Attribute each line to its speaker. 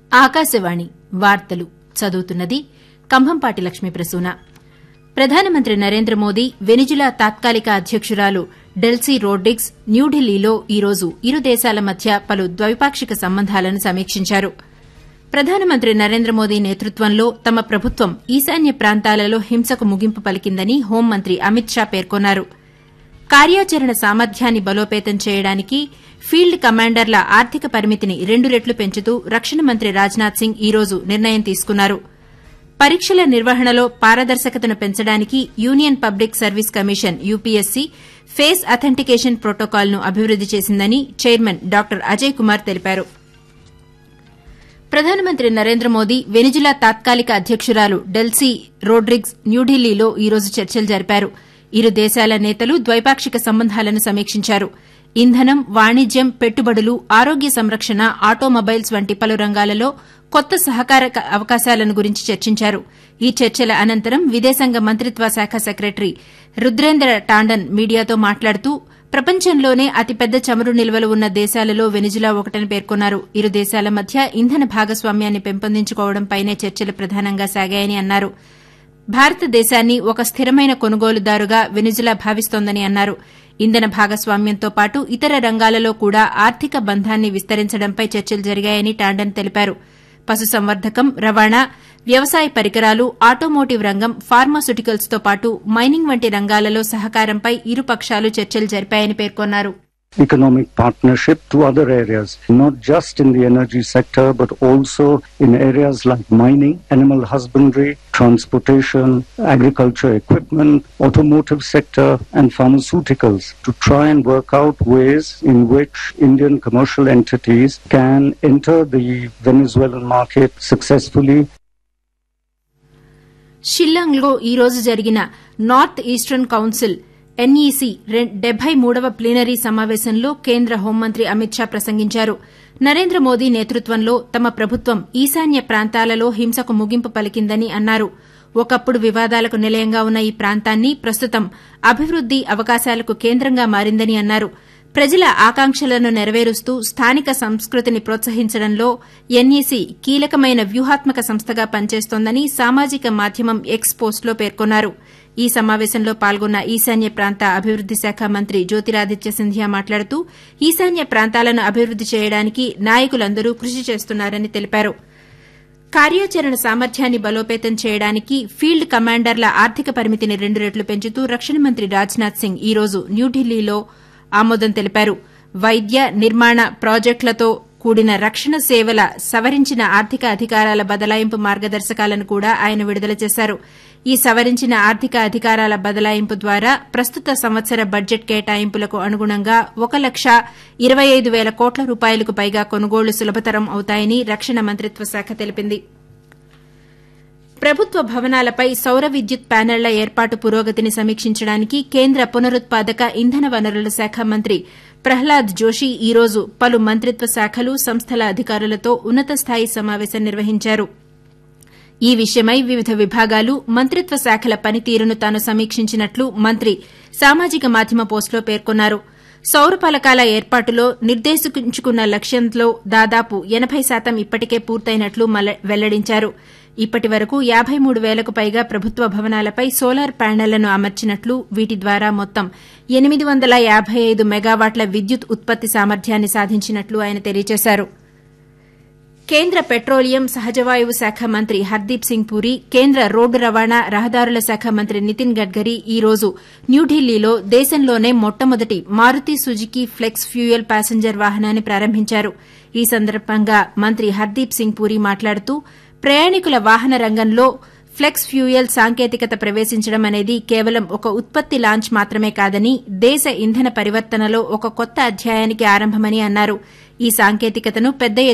Speaker 1: ఆకాశవాణి వార్తలు చదువుతున్నది కంభంపాటి లక్ష్మీ ప్రసూన ప్రధానమంత్రి నరేంద్ర మోదీ వెనిజులా తాత్కాలిక అధ్యకురాలు డెల్సీ రోడ్రిగ్స్ న్యూఢిల్లీలో ఈ రోజు ఇరు దేశాల మధ్య పలు ద్వైపాక్షిక సంబంధాలను సమీక్షించారు ప్రధానమంత్రి నరేంద్ర మోదీ నేతృత్వంలో తమ ప్రభుత్వం ఈశాన్య ప్రాంతాలలో హింసకు ముగింపు పలికిందని హోంమంత్రి అమిత్ షా పేర్కొన్నారు కార్యాచరణ సామర్థ్యాన్ని బలోపేతం చేయడానికి ఫీల్డ్ కమాండర్ల ఆర్థిక పరిమితిని రెండు రెట్లు పెంచుతూ రక్షణ మంత్రి రాజ్నాథ్ సింగ్ ఈ రోజు నిర్ణయం తీసుకున్నారు పరీక్షల నిర్వహణలో పారదర్శకతను పెంచడానికి union public service commission UPSC face authentication ప్రోటోకాల్ను అభివృద్ది చేసిందని చైర్మన్ డాక్టర్ అజయ్ కుమార్ తెలిపారు ప్రధానమంత్రి నరేంద్ర మోదీ వెనిజులా తాత్కాలిక అధ్యకురాలు డెల్సీ రోడ్రిగ్స్ న్యూఢిల్లీలో ఈ రోజు చర్చలు జరిపారు ఇరు దేశాల నేతలు ద్వైపాక్షిక సంబంధాలను సమీక్షించారు ఇంధనం వాణిజ్యం పెట్టుబడులు ఆరోగ్య సంరక్షణ ఆటోమొబైల్స్ వంటి పలు రంగాలలో కొత్త సహకార అవకాశాలను గురించి చర్చించారు ఈ చర్చల అనంతరం విదేశాంగ మంత్రిత్వ శాఖ సెక్రటరీ రుద్రేంద్ర టాండన్ మీడియాతో మాట్లాడుతూ ప్రపంచంలోనే అతిపెద్ద చమురు నిల్వలు ఉన్న దేశాలలో వెనిజులా ఒకటని పేర్కొన్నారు ఇరు దేశాల మధ్య ఇంధన భాగస్వామ్యాన్ని పెంపొందించుకోవడంపైనే చర్చలు ప్రధానంగా సాగాయని అన్నారు భారతదేశాన్ని ఒక స్థిరమైన కొనుగోలుదారుగా వెనిజులా భావిస్తోందని అన్నారు ఇంధన భాగస్వామ్యంతో పాటు ఇతర రంగాలలో కూడా ఆర్థిక బంధాన్ని విస్తరించడంపై చర్చలు జరిగాయని టాండన్ తెలిపారు పశుసంవర్ధకం రవాణా వ్యవసాయ పరికరాలు ఆటోమోటివ్ రంగం ఫార్మాస్యూటికల్స్ తో పాటు మైనింగ్ వంటి రంగాలలో సహకారంపై ఇరు పక్షాలు చర్చలు జరిపాయని పేర్కొన్నారు
Speaker 2: economic partnership to other areas, not just in the energy sector, but also in areas like mining, animal husbandry, transportation, agriculture equipment, automotive sector, and pharmaceuticals to try and work out ways in which Indian commercial entities can enter the Venezuelan market successfully
Speaker 1: షిల్లాంగ్లో ఈ రోజు జరిగిన north eastern council NEC డెబ్బై మూడవ plenary సమావేశంలో కేంద్ర హోంమంత్రి అమిత్ షా ప్రసంగించారు నరేంద్ర మోదీ నేతృత్వంలో తమ ప్రభుత్వం ఈశాన్య ప్రాంతాలలో హింసకు ముగింపు పలికిందని అన్నారు ఒకప్పుడు వివాదాలకు నిలయంగా ఉన్న ఈ ప్రాంతాన్ని ప్రస్తుతం అభివృద్ది అవకాశాలకు కేంద్రంగా మారిందని అన్నారు ప్రజల ఆకాంక్షలను నెరవేరుస్తూ స్థానిక సంస్కృతిని ప్రోత్సహించడంలో ఎన్ఈసీ కీలకమైన వ్యూహాత్మక సంస్థగా పనిచేస్తోందని సామాజిక మాధ్యమం ఎక్స్ పోస్టులో పేర్కొన్నారు ఈ సమావేశంలో పాల్గొన్న ఈశాన్య ప్రాంత అభివృద్ది శాఖ మంత్రి జ్యోతిరాదిత్య సింధియా మాట్లాడుతూ ఈశాన్య ప్రాంతాలను అభివృద్ది చేయడానికి నాయకులందరూ కృషి చేస్తున్నారని తెలిపారు కార్యాచరణ సామర్థ్యాన్ని బలోపేతం చేయడానికి ఫీల్డ్ కమాండర్ల ఆర్థిక పరిమితిని రెండు రెట్లు పెంచుతూ రక్షణ మంత్రి రాజ్నాథ్ సింగ్ ఈ రోజు న్యూఢిల్లీలో ఆమోదం తెలిపారు వైద్య నిర్మాణ ప్రాజెక్టులతో కూడిన రక్షణ సేవల సవరించిన ఆర్థిక అధికారాల బదలాయింపు మార్గదర్శకాలను కూడా ఆయన విడుదల చేశారు ఈ సవరించిన ఆర్థిక అధికారాల బదలాయింపు ద్వారా ప్రస్తుత సంవత్సర బడ్జెట్ కేటాయింపులకు అనుగుణంగా ఒక లక్ష ఇరవై ఐదు పేల కోట్ల రూపాయలకు పైగా కొనుగోళ్లు సులభతరం అవుతాయని రక్షణ మంత్రిత్వ శాఖ తెలిపింది ప్రభుత్వ భవనాలపై సౌర విద్యుత్ ప్యానెళ్ల ఏర్పాటు పురోగతిని సమీక్షించడానికి కేంద్ర పునరుత్పాదక ఇంధన వనరుల శాఖ మంత్రి ప్రహ్లాద్ జోషి ఈ రోజు పలు మంత్రిత్వ శాఖలు సంస్థల అధికారులతో ఉన్నత స్థాయి సమావేశం నిర్వహించారు ఈ విషయమై వివిధ విభాగాలు మంత్రిత్వ శాఖల పనితీరును తాను సమీక్షించినట్లు మంత్రి సామాజిక మాధ్యమ పోస్టులో పేర్కొన్నారు సౌర పలకాల ఏర్పాటులో నిర్దేశించుకున్న లక్ష్యంలో దాదాపు ఎనబై శాతం ఇప్పటికే పూర్తయినట్లు వెల్లడించారు ఇప్పటి వరకు యాబై మూడు పేలకు పైగా ప్రభుత్వ భవనాలపై సోలార్ ప్యానెళ్లను అమర్చినట్లు వీటి ద్వారా మొత్తం ఎనిమిది వందల యాబై ఐదు మెగావాట్ల విద్యుత్ ఉత్పత్తి సామర్థ్యాన్ని సాధించినట్లు ఆయన తెలియజేశారు కేంద్ర పెట్రోలియం సహజవాయువు శాఖ మంత్రి హర్దీప్ సింగ్ పూరి కేంద్ర రోడ్డు రవాణా రహదారుల శాఖ మంత్రి నితిన్ గడ్కరీ ఈ రోజు న్యూఢిల్లీలో దేశంలోనే మొట్టమొదటి Maruti Suzuki flex fuel passenger వాహనాన్ని ప్రారంభించారు ఈ సందర్భంగా మంత్రి హర్దీప్ సింగ్ పూరి మాట్లాడుతూ ప్రయాణికుల వాహన రంగంలో ఫ్లెక్స్ ఫ్యూయల్ సాంకేతికత ప్రవేశించడం అనేది కేవలం ఒక ఉత్పత్తి లాంచ్ మాత్రమే కాదని దేశ ఇంధన పరివర్తనలో ఒక కొత్త అధ్యాయానికి ఆరంభమని అన్నారు ఈ సాంకేతికతను పెద్ద